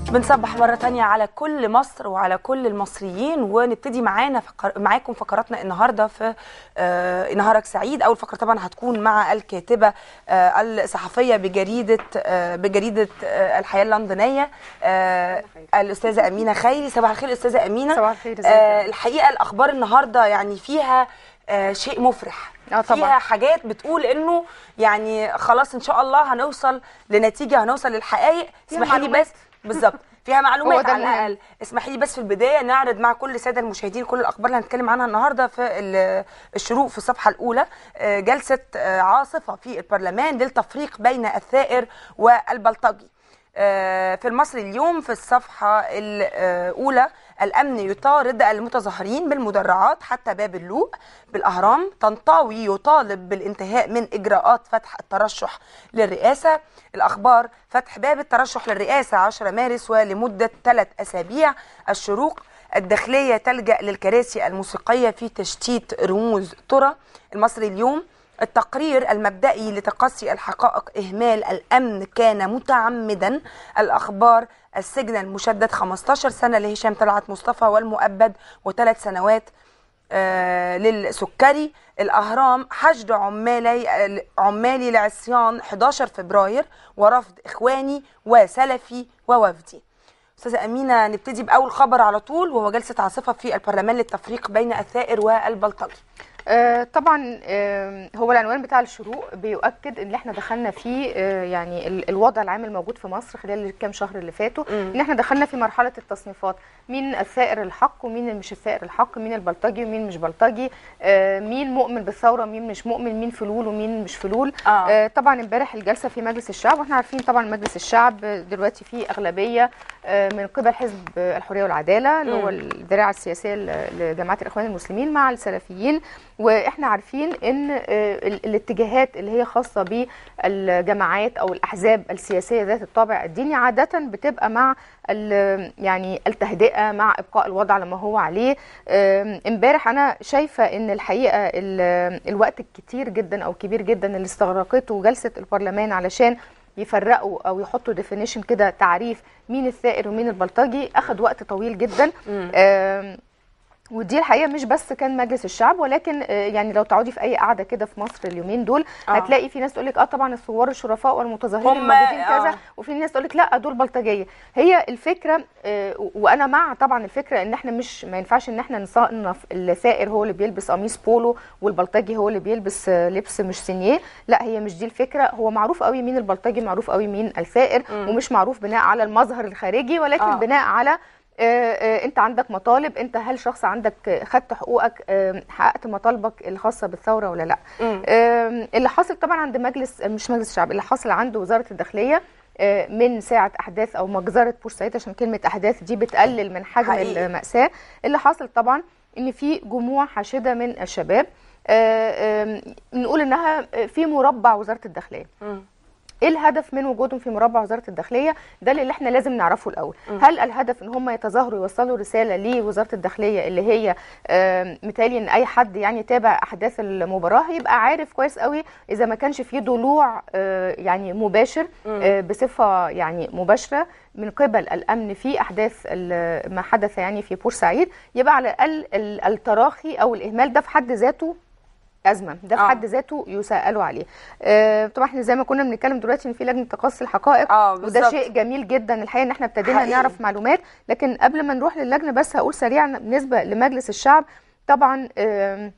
بنصبح مرة تانية على كل مصر وعلى كل المصريين ونبتدي معانا فقر... معاكم فقراتنا النهارده في آه نهارك سعيد أول فقرة طبعا هتكون مع الكاتبة آه الصحفية بجريدة آه بجريدة آه الحياة اللندنية آه الأستاذة أمينة خيري صباح الخير أستاذة أمينة صباح الخير، ازيك آه يا الحقيقة الأخبار النهارده يعني فيها آه شيء مفرح اه طبعا. فيها حاجات بتقول انه يعني خلاص ان شاء الله هنوصل لنتيجه هنوصل للحقائق فيها اسمحي لي معلومات. بس بالظبط فيها هو معلومات ده على المهم. الاقل اسمحي لي بس في البدايه نعرض مع كل الساده المشاهدين كل الاخبار اللي هنتكلم عنها النهارده في ال- الشروق في الصفحه الاولى آه، جلسه آه، عاصفه في البرلمان للتفريق بين الثائر والبلطجي آه، في المصري اليوم في الصفحة الأولى الأمن يطارد المتظاهرين بالمدرعات حتى باب اللوق بالأهرام طنطاوي يطالب بالانتهاء من إجراءات فتح الترشح للرئاسة الأخبار فتح باب الترشح للرئاسة 10 مارس ولمدة ثلاث أسابيع الشروق الداخلية تلجأ للكراسي الموسيقية في تشتيت رموز ترى المصري اليوم التقرير المبدئي لتقصي الحقائق إهمال الأمن كان متعمدا الأخبار السجن المشدد 15 سنة لهشام طلعت مصطفى والمؤبد وثلاث سنوات آه، للسكري الأهرام حشد عمالي عمالي لعصيان 11 فبراير ورفض إخواني وسلفي ووفدي أستاذة أمينة نبتدي بأول خبر على طول وهو جلسة عاصفة في البرلمان للتفريق بين الثائر والبلطجي آه، طبعا آه، هو العنوان بتاع الشروق بيؤكد ان احنا دخلنا فيه آه، يعني ال- الوضع العام الموجود في مصر خلال الكام شهر اللي فاتوا مم. ان احنا دخلنا في مرحله التصنيفات مين الثائر الحق ومين اللي مش الثائر الحق مين البلطجي ومين مش بلطجي آه، مين مؤمن بالثوره ومين مش مؤمن مين فلول ومين مش فلول آه. آه، طبعا امبارح الجلسه في مجلس الشعب واحنا عارفين طبعا مجلس الشعب دلوقتي فيه اغلبيه آه، من قبل حزب الحريه والعداله اللي هو مم. الذراع السياسيه ل- لجماعه الاخوان المسلمين مع السلفيين واحنا عارفين ان آه، ال- الاتجاهات اللي هي خاصه بالجماعات او الاحزاب السياسيه ذات الطابع الديني عاده بتبقى مع ال- يعني التهدئه مع ابقاء الوضع على ما هو عليه آم، امبارح انا شايفه ان الحقيقه ال- الوقت الكتير جدا او كبير جدا اللي استغرقته جلسه البرلمان علشان يفرقوا او يحطوا ديفينيشن كده تعريف مين الثائر ومين البلطجي اخذ وقت طويل جدا مم. آم، ودي الحقيقه مش بس كان مجلس الشعب ولكن آه، يعني لو تقعدي في اي قعده كده في مصر اليومين دول آه. هتلاقي في ناس تقول لك اه طبعا الثوار الشرفاء والمتظاهرين هم- الموجودين آه. كذا وفي ناس تقول لك لا دول بلطجيه هي الفكره آه، وانا مع طبعا الفكره ان احنا مش ما ينفعش ان احنا نصنف الثائر هو اللي بيلبس قميص بولو والبلطجي هو اللي بيلبس آه، لبس مش سينيه لا هي مش دي الفكره هو معروف قوي مين البلطجي معروف قوي مين الثائر مم. ومش معروف بناء على المظهر الخارجي ولكن آه. آه. بناء على آه، آه، انت عندك مطالب انت هل شخص عندك آه، خدت حقوقك آه، حققت مطالبك الخاصه بالثوره ولا لا مم. آم، اللي حاصل طبعا عند مجلس مش مجلس الشعب اللي حاصل عند وزاره الداخليه آه، من ساعه احداث او مجزره بورسعيد عشان كلمه احداث دي بتقلل من حجم حقيقي. الماساه اللي حاصل طبعا ان في جموع حاشده من الشباب آه، آم، نقول انها في مربع وزاره الداخليه مم. ايه الهدف من وجودهم في مربع وزاره الداخليه ده اللي احنا لازم نعرفه الاول هل الهدف ان هم يتظاهروا يوصلوا رساله لوزاره الداخليه اللي هي آم، مثالي ان اي حد يعني يتابع احداث المباراه يبقى عارف كويس قوي اذا ما كانش في ضلوع آه، يعني مباشر آه، بصفه يعني مباشره من قبل الامن في احداث ال- ما حدث يعني في بورسعيد يبقى على الاقل ال- التراخي او الاهمال ده في حد ذاته ازمه ده في آه. حد ذاته يسالوا عليه آه، طبعا احنا زي ما كنا بنتكلم دلوقتي ان في لجنه تقصي الحقائق آه، وده بالظبط. شيء جميل جدا الحقيقه ان احنا ابتدينا حقيقي. نعرف معلومات لكن قبل ما نروح للجنه بس هقول سريعا بالنسبه لمجلس الشعب طبعا آم،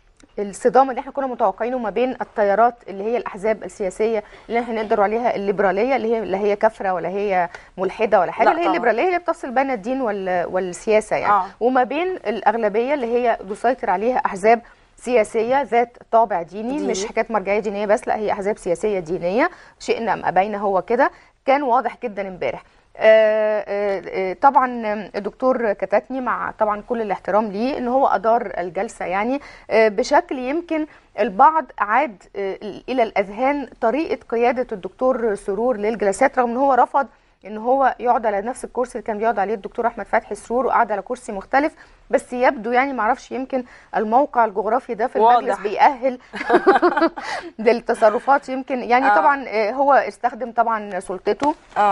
الصدام اللي احنا كنا متوقعينه ما بين التيارات اللي هي الاحزاب السياسيه اللي احنا نقدر عليها الليبراليه اللي هي لا هي كافره ولا هي ملحده ولا حاجه لا اللي هي طبعا. الليبراليه اللي بتفصل بين الدين وال- والسياسه يعني آه. وما بين الاغلبيه اللي هي بيسيطر عليها احزاب سياسيه ذات طابع ديني, ديني. مش حكايه مرجعيه دينيه بس لا هي احزاب سياسيه دينيه شئنا ام ابينا هو كده كان واضح جدا امبارح آه، آه، آه، طبعا الدكتور كتاتني مع طبعا كل الاحترام ليه ان هو ادار الجلسه يعني آه، بشكل يمكن البعض عاد آه، الى الاذهان طريقه قياده الدكتور سرور للجلسات رغم ان هو رفض ان هو يقعد على نفس الكرسي اللي كان بيقعد عليه الدكتور احمد فتحي سرور وقعد على كرسي مختلف بس يبدو يعني معرفش يمكن الموقع الجغرافي ده في المجلس واضح. بيأهل للتصرفات يمكن يعني آه. طبعا آه، هو استخدم طبعا سلطته اه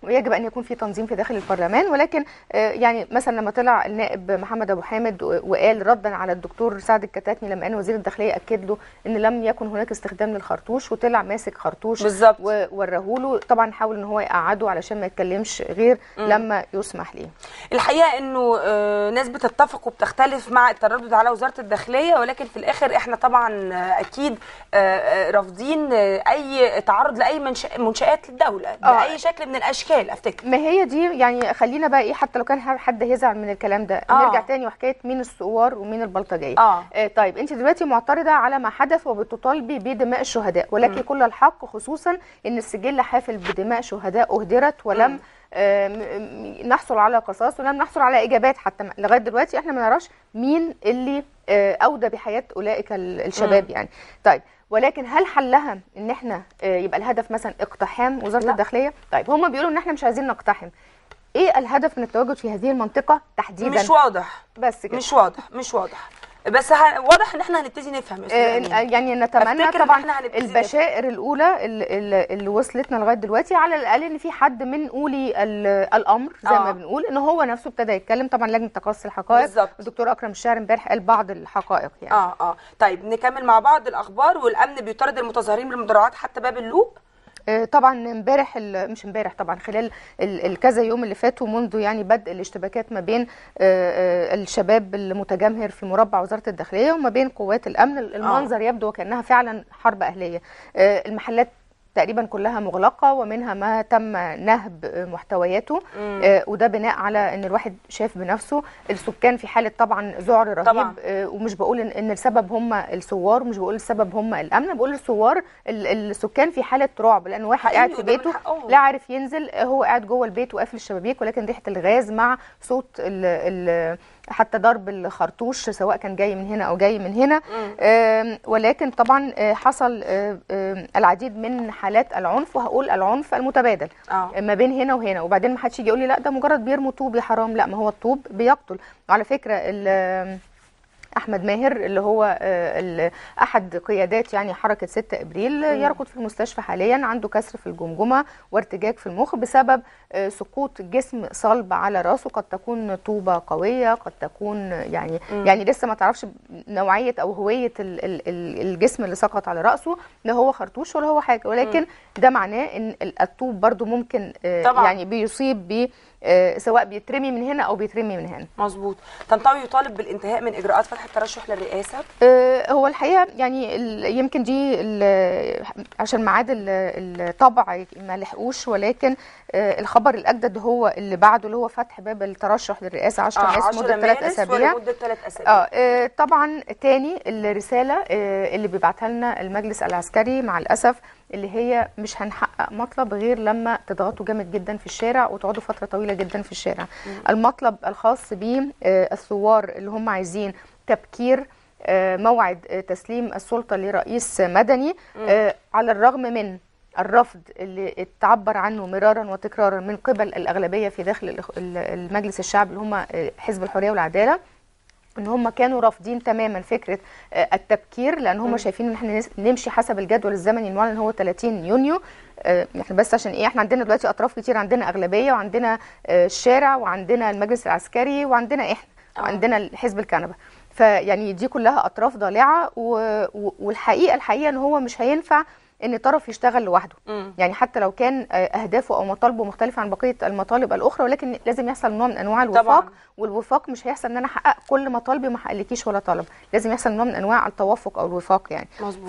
ويجب ان يكون في تنظيم في داخل البرلمان ولكن آه، يعني مثلا لما طلع النائب محمد ابو حامد و- وقال ردا على الدكتور سعد الكتاتني لما ان وزير الداخليه اكد له ان لم يكن هناك استخدام للخرطوش وطلع ماسك خرطوش بالظبط. ووراه طبعا حاول ان هو يقعده علشان ما يتكلمش غير لما يسمح ليه الحقيقه انه آه، ناس بتتفق وبتختلف مع التردد على وزاره الداخليه ولكن في الاخر احنا طبعا آه، اكيد آه، آه، رافضين آه، اي تعرض لاي منشأ- منشات للدوله آه. باي شكل من الاشكال افتكر ما هي دي يعني خلينا بقى ايه حتى لو كان حد هيزعل من الكلام ده آه. نرجع تاني وحكايه مين الثوار ومين البلطجيه آه. آه طيب انت دلوقتي معترضه على ما حدث وبتطالبي بدماء الشهداء ولكن كل الحق خصوصا ان السجل حافل بدماء شهداء اهدرت ولم آه، م- م- نحصل على قصاص ولم نحصل على اجابات حتى م- لغايه دلوقتي احنا ما نعرفش مين اللي آه، اودى بحياه اولئك ال- الشباب يعني طيب ولكن هل حلها ان احنا آه، يبقى الهدف مثلا اقتحام وزاره لا. الداخليه طيب هم بيقولوا ان احنا مش عايزين نقتحم ايه الهدف من التواجد في هذه المنطقه تحديدا مش واضح بس كده مش واضح مش واضح بس ه... واضح ان احنا هنبتدي نفهم يا أستاذ آه، أمين. يعني نتمنى أفتكر إن طبعا إحنا هنبتدي البشائر الاولى اللي, اللي- اللي وصلتنا لغايه دلوقتي على الاقل ان في حد من اولي ال- الامر زي آه. ما بنقول ان هو نفسه ابتدى يتكلم طبعا لجنه تقصي الحقائق بالظبط. الدكتور اكرم الشاعر امبارح قال بعض الحقائق يعني اه اه طيب نكمل مع بعض الاخبار والامن بيطارد المتظاهرين بالمدرعات حتى باب اللوق آه، طبعا امبارح ال- مش امبارح طبعا خلال ال- الكذا يوم اللي فاتوا منذ يعني بدء الاشتباكات ما بين آه، آه، الشباب المتجمهر في مربع وزاره الداخليه وما بين قوات الامن المنظر يبدو وكانها فعلا حرب اهليه آه، المحلات تقريبا كلها مغلقه ومنها ما تم نهب آه، محتوياته آه، وده بناء على ان الواحد شاف بنفسه السكان في حاله طبعا ذعر رهيب طبعاً. آه، ومش بقول ان إن السبب هم الثوار ومش بقول السبب هم الامن بقول الثوار ال- السكان في حاله رعب لان واحد حقيقي قاعد في وده من بيته حقهم. لا عارف ينزل آه، هو قاعد جوه البيت وقافل الشبابيك ولكن ريحه الغاز مع صوت ال ال حتى ضرب الخرطوش سواء كان جاي من هنا او جاي من هنا آم، ولكن طبعا آه، حصل آه، آم، العديد من حالات العنف وهقول العنف المتبادل اه ما بين هنا وهنا وبعدين ما حدش يجي يقول لي لا ده مجرد بيرموا طوب يا حرام لا ما هو الطوب بيقتل وعلى فكره ال- احمد ماهر اللي هو آه، ال- احد قيادات يعني حركه 6 ابريل آه، يرقد في المستشفى حاليا عنده كسر في الجمجمه وارتجاج في المخ بسبب آه، سقوط جسم صلب على راسه قد تكون طوبه قويه قد تكون يعني يعني لسه ما تعرفش نوعيه او هويه ال- ال- ال- الجسم اللي سقط على راسه لا هو خرطوش ولا هو حاجه ولكن ده معناه ان ال- الطوب برضو ممكن آه، طبعاً. يعني بيصيب ب آه، سواء بيترمي من هنا او بيترمي من هنا مظبوط طنطاوي يطالب بالانتهاء من اجراءات فتح الترشح للرئاسه آه، هو الحقيقه يعني ال- يمكن دي ال- عشان ميعاد ال- الطبع ما لحقوش ولكن آه، الخبر الاجدد هو اللي بعده اللي هو فتح باب الترشح للرئاسه 10 اه مارس 10 مده ثلاث مارس اسابيع ولمده ثلاث اسابيع اه آه، طبعا تاني الرساله آه، اللي بيبعتها لنا المجلس العسكري مع الاسف اللي هي مش هنحقق مطلب غير لما تضغطوا جامد جدا في الشارع وتقعدوا فتره طويله جدا في الشارع المطلب الخاص بالثوار اللي هم عايزين تبكير آه، موعد آه، تسليم السلطه لرئيس مدني آه، على الرغم من الرفض اللي اتعبر عنه مرارا وتكرارا من قبل الاغلبيه في داخل الإخ- ال- المجلس الشعب اللي هم آه، حزب الحريه والعداله ان هم كانوا رافضين تماما فكره آه، التبكير لان هم شايفين ان احنا نس- نمشي حسب الجدول الزمني المعلن هو 30 يونيو آه، احنا بس عشان ايه احنا عندنا دلوقتي اطراف كتير عندنا اغلبيه وعندنا آه، الشارع وعندنا المجلس العسكري وعندنا احنا وعندنا حزب الكنبه فيعني دي كلها اطراف ضالعه و- و- والحقيقه الحقيقه ان هو مش هينفع ان طرف يشتغل لوحده مم. يعني حتى لو كان آه، اهدافه او مطالبه مختلفه عن بقيه المطالب الاخرى ولكن لازم يحصل نوع من انواع الوفاق طبعاً. والوفاق مش هيحصل ان انا احقق كل مطالبي وما احققلكيش ولا طلب لازم يحصل نوع من انواع التوافق او الوفاق يعني مظبوط.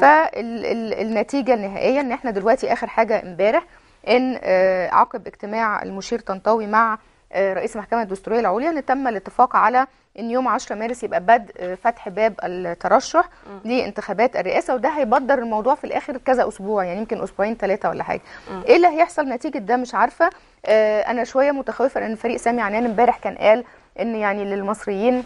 فالنتيجه النهائيه ان احنا دلوقتي اخر حاجه امبارح ان آه، عقب اجتماع المشير طنطاوي مع آه، رئيس المحكمه الدستوريه العليا ان تم الاتفاق على ان يوم 10 مارس يبقى بدء آه، فتح باب الترشح لانتخابات الرئاسه وده هيبدر الموضوع في الاخر كذا اسبوع يعني يمكن اسبوعين ثلاثه ولا حاجه ايه اللي هيحصل نتيجه ده مش عارفه آه، انا شويه متخوفه لان فريق سامي عنان امبارح كان قال ان يعني للمصريين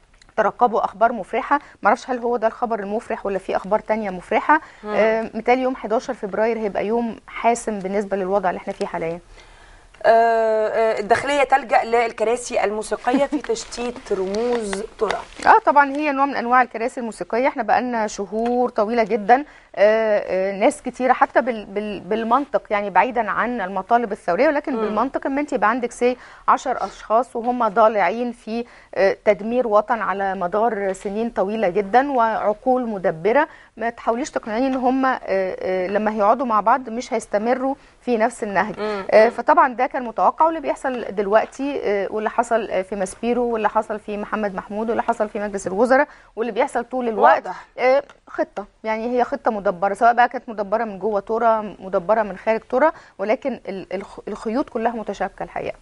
ترقبوا اخبار مفرحه معرفش هل هو ده الخبر المفرح ولا في اخبار تانية مفرحه آه متهيألي يوم 11 فبراير هيبقى يوم حاسم بالنسبه للوضع اللي احنا فيه حاليا آه، آه، الداخليه تلجا للكراسي الموسيقيه في تشتيت رموز ترى اه طبعا هي نوع من انواع الكراسي الموسيقيه احنا بقالنا شهور طويله جدا آه، آه، ناس كتيره حتى بال- بال- بالمنطق يعني بعيدا عن المطالب الثوريه ولكن بالمنطق ان انت يبقى عندك سي 10 اشخاص وهم ضالعين في آه، تدمير وطن على مدار سنين طويله جدا وعقول مدبره ما تحاوليش تقنعيني ان هم آه، آه، لما هيقعدوا مع بعض مش هيستمروا في نفس النهج آه، فطبعا ده كان متوقع واللي بيحصل دلوقتي آه، واللي حصل آه، في ماسبيرو واللي حصل في محمد محمود واللي حصل في مجلس الوزراء واللي بيحصل طول الوقت واضح. آه، خطه يعني هي خطه مدبره سواء بقى كانت مدبره من جوه تورا مدبره من خارج تورا ولكن ال- الخ- الخيوط كلها متشابكه الحقيقه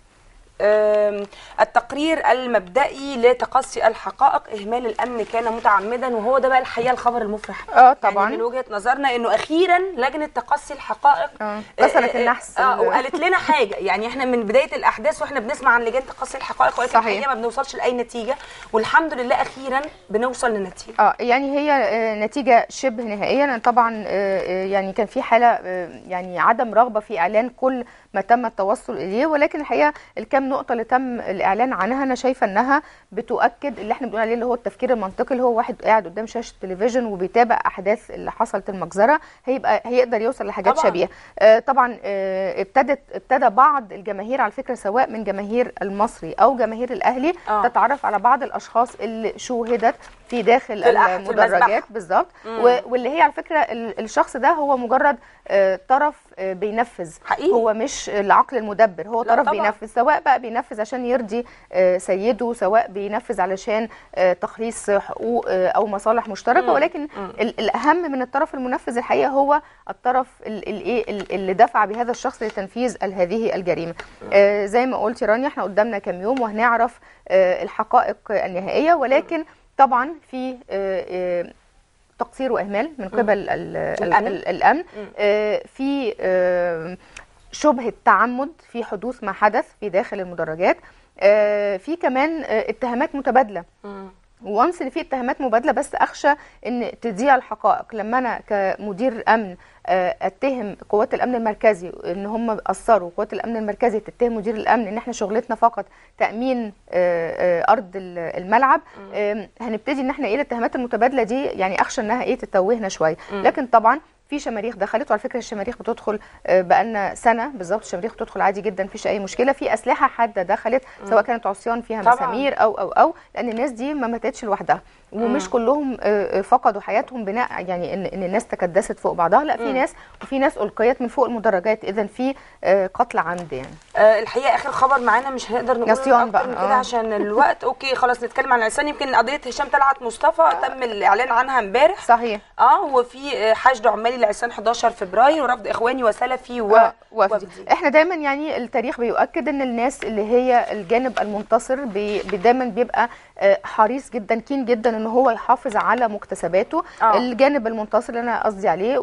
آم، التقرير المبدئي لتقصي الحقائق اهمال الامن كان متعمدا وهو ده بقى الحقيقه الخبر المفرح اه طبعا يعني من وجهه نظرنا انه اخيرا لجنه تقصي الحقائق آه، كسرت آه، آه، النحس اه ال- وقالت لنا حاجه يعني احنا من بدايه الاحداث واحنا بنسمع عن لجان تقصي الحقائق ولكن صحيح. الحقيقه ما بنوصلش لاي نتيجه والحمد لله اخيرا بنوصل لنتيجه اه يعني هي آه، نتيجه شبه نهائيه لان طبعا آه، آه، يعني كان في حاله آه، يعني عدم رغبه في اعلان كل ما تم التوصل اليه ولكن الحقيقه الكام نقطه اللي تم الاعلان عنها انا شايفه انها بتؤكد اللي احنا بنقول عليه اللي هو التفكير المنطقي اللي هو واحد قاعد قدام شاشه التلفزيون وبيتابع احداث اللي حصلت المجزره هيبقى هيقدر يوصل لحاجات طبعاً. شبيهه آه، طبعا آه، ابتدت ابتدى بعض الجماهير على فكره سواء من جماهير المصري او جماهير الاهلي آه. تتعرف على بعض الاشخاص اللي شوهدت في داخل في الأح- في المدرجات المذبحة. بالظبط و- واللي هي على فكره ال- الشخص ده هو مجرد آه، طرف آه، بينفذ حقيقي. هو مش العقل المدبر هو لا طرف طبعاً. بينفذ سواء بقى بينفذ عشان يرضي آه، سيده سواء بينفذ علشان آه، تخليص حقوق آه، او مصالح مشتركه ولكن ال- الاهم من الطرف المنفذ الحقيقه هو الطرف ال- الايه ال- اللي دفع بهذا الشخص لتنفيذ ال- هذه الجريمه آه، زي ما قلت يا رانيا احنا قدامنا كام يوم وهنعرف آه، الحقائق النهائيه ولكن طبعا في آه، آه، تقصير واهمال من قبل ال- ال- الأمن. ال- الامن آه، في آه، شبهه تعمد في حدوث ما حدث في داخل المدرجات آه، في كمان آه، اتهامات متبادله وانس ان في اتهامات مبادله بس اخشى ان تضيع الحقائق لما انا كمدير امن آه، اتهم قوات الامن المركزي ان هم قصروا قوات الامن المركزي تتهم مدير الامن ان احنا شغلتنا فقط تامين آه، آه، ارض ال- الملعب آم، هنبتدي ان احنا ايه الاتهامات المتبادله دي يعني اخشى انها ايه تتوهنا شويه لكن طبعا في شماريخ دخلت وعلى فكره الشماريخ بتدخل آه، بقالنا سنه بالظبط الشماريخ بتدخل عادي جدا مفيش اي مشكله في اسلحه حاده دخلت سواء كانت عصيان فيها طبعاً. مسامير او او او لان الناس دي ما ماتتش لوحدها ومش كلهم آه، آه، فقدوا حياتهم بناء يعني ان ان الناس تكدست فوق بعضها لا في ناس وفي ناس القيت من فوق المدرجات اذا في آه، قتل عمد يعني آه، الحقيقه اخر خبر معانا مش هنقدر نقول عصيان اكتر بقى، من آه. كده عشان الوقت اوكي خلاص نتكلم عن العصيان يمكن قضيه هشام طلعت مصطفى تم الاعلان عنها امبارح صحيح اه وفي آه، حشد عمالي لعصيان 11 فبراير ورفض اخواني وسلفي و آه، وفدي وفدي. احنا دايما يعني التاريخ بيؤكد ان الناس اللي هي الجانب المنتصر بي بي- دايما بيبقى آه، حريص جدا كين جدا ان هو يحافظ على مكتسباته آه. الجانب المنتصر اللي انا قصدي عليه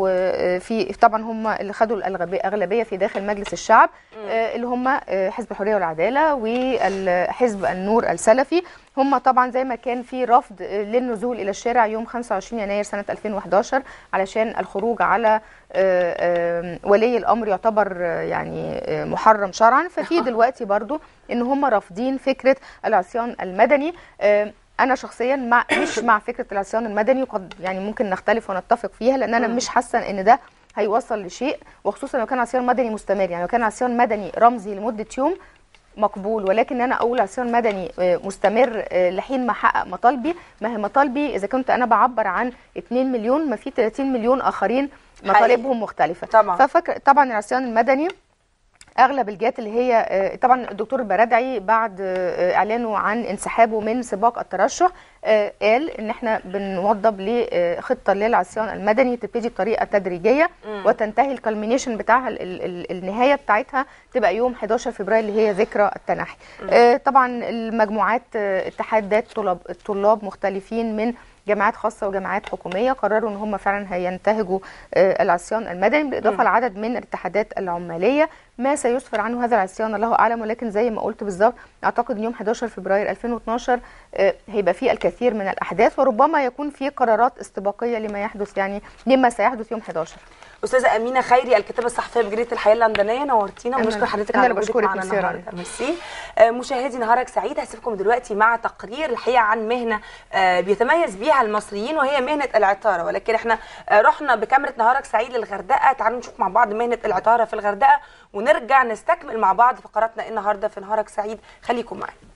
وفي طبعا هم اللي خدوا الاغلبيه في داخل مجلس الشعب آه، اللي هم آه، حزب الحريه والعداله وحزب النور السلفي هم طبعا زي ما كان في رفض آه، للنزول الى الشارع يوم 25 يناير سنه 2011 علشان الخروج على آه، آه، ولي الامر يعتبر آه، يعني آه، محرم شرعا ففي دلوقتي برضو ان هم رافضين فكره العصيان المدني آه، انا شخصيا مع مش مع فكره العصيان المدني وقد يعني ممكن نختلف ونتفق فيها لان انا مش حاسه ان ده هيوصل لشيء وخصوصا لو كان عصيان مدني مستمر يعني لو كان عصيان مدني رمزي لمده يوم مقبول ولكن انا اقول عصيان مدني آه، مستمر آه، لحين ما احقق مطالبي ما هي مطالبي اذا كنت انا بعبر عن 2 مليون ما في 30 مليون اخرين مطالبهم مختلفه طبعاً. ففكر طبعا العصيان المدني اغلب الجهات اللي هي آه، طبعا الدكتور البرادعي بعد آه، اعلانه عن انسحابه من سباق الترشح آه، قال ان احنا بنوضب لخطه للعصيان المدني تبتدي بطريقه تدريجيه وتنتهي الكالمينيشن بتاعها ال- ال- ال- النهايه بتاعتها تبقى يوم 11 فبراير اللي هي ذكرى التنحي آه، طبعا المجموعات آه، اتحادات طلاب الطلاب مختلفين من جامعات خاصه وجامعات حكوميه قرروا ان هم فعلا هينتهجوا آه، العصيان المدني بالاضافه لعدد من الاتحادات العماليه ما سيسفر عنه هذا العصيان الله اعلم ولكن زي ما قلت بالظبط اعتقد ان يوم 11 فبراير 2012 آه، هيبقى فيه الكثير من الاحداث وربما يكون في قرارات استباقيه لما يحدث يعني لما سيحدث يوم 11 استاذه امينه خيري الكاتبه الصحفيه بجريده الحياه اللندنيه نورتينا أنا- ونشكر حضرتك أنا على اللي وجودك بشكرك، معنا ميرسي يا النهارده ميرسي آه، مشاهدي نهارك سعيد هسيبكم دلوقتي مع تقرير الحقيقه عن مهنه آه، بيتميز بيها المصريين وهي مهنه العطاره ولكن احنا آه، رحنا بكاميرا نهارك سعيد للغردقه تعالوا نشوف مع بعض مهنه العطاره في الغردقه ونرجع نستكمل مع بعض فقراتنا النهارده في نهارك سعيد خليكم معانا